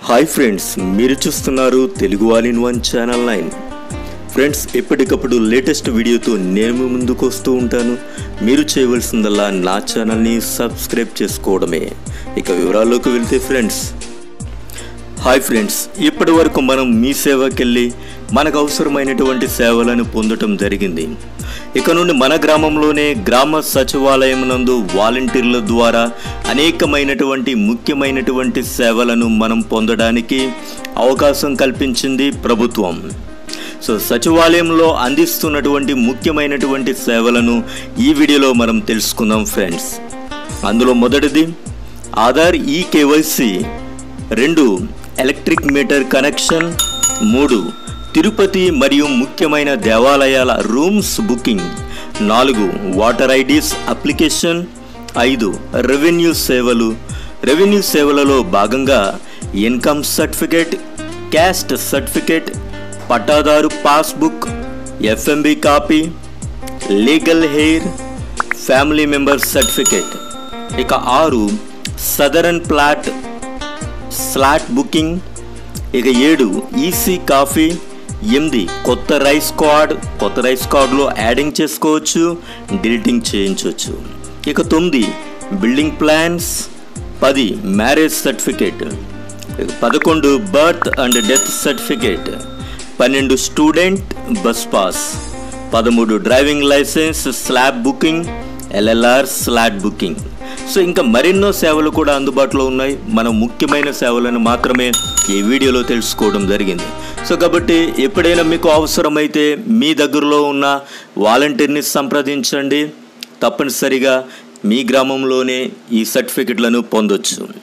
hi friends మీరు చూస్తున్నారు Telugu all in one channel nine friends ఎప్పటికప్పుడు లేటెస్ట్ వీడియోతో నేను మీ ముందుకు వస్తూ ఉంటాను మీరు చేయవలసిందల్లా నా ఛానల్ని సబ్స్క్రైబ్ చేసుకోవడమే ఇక వివరాల్లోకి వెళ్తే ఫ్రెండ్స్ హాయ్ ఫ్రెండ్స్ ఇప్పటి వరకు మనం మీ సేవకెళ్ళి మనకు అవసరమైనటువంటి సేవలను పొందటం జరిగింది ఇక నుండి మన గ్రామంలోనే గ్రామ సచివాలయం నందు వాలంటీర్ల ద్వారా అనేకమైనటువంటి ముఖ్యమైనటువంటి సేవలను మనం పొందడానికి అవకాశం కల్పించింది ప్రభుత్వం సో సచివాలయంలో అందిస్తున్నటువంటి ముఖ్యమైనటువంటి సేవలను ఈ వీడియోలో మనం తెలుసుకుందాం ఫ్రెండ్స్ అందులో మొదటిది ఆధార్ ఈ కేవైసి రెండు ఎలక్ట్రిక్ మీటర్ కనెక్షన్ మూడు తిరుపతి మరియు ముఖ్యమైన దేవాలయాల రూమ్స్ బుకింగ్ నాలుగు వాటర్ ఐడీస్ అప్లికేషన్ ఐదు రెవెన్యూ సేవలు రెవెన్యూ సేవలలో భాగంగా ఇన్కమ్ సర్టిఫికేట్ క్యాస్ట్ సర్టిఫికేట్ పట్టాదారు passbook FMB copy legal heir family member certificate ఇక ఆరు సదరన్ ప్లాట్ స్లాట్ బుకింగ్ ఇక ఏడు ఈసీ కాఫీ ఎనిమిది కొత్త రైస్ కార్డ్ కొత్త రైస్ కార్డులో యాడింగ్ చేసుకోవచ్చు డిలీటింగ్ చేయించవచ్చు ఇక తొమ్మిది బిల్డింగ్ ప్లాన్స్ పది మ్యారేజ్ సర్టిఫికేట్ ఇక పదకొండు బర్త్ అండ్ డెత్ సర్టిఫికేట్ పన్నెండు స్టూడెంట్ బస్ పాస్ పదమూడు driving licence slot booking LLR slot booking so ఇంకా మరెన్నో సేవలు కూడా అందుబాటులో ఉన్నాయి మనం ముఖ్యమైన సేవలను మాత్రమే ఈ వీడియోలో తెలుసుకోవడం జరిగింది సో కాబట్టి ఎప్పుడైనా మీకు అవసరమైతే మీ దగ్గరలో ఉన్న వాలంటీర్ని సంప్రదించండి తప్పనిసరిగా మీ గ్రామంలోనే ఈ సర్టిఫికెట్లను పొందొచ్చు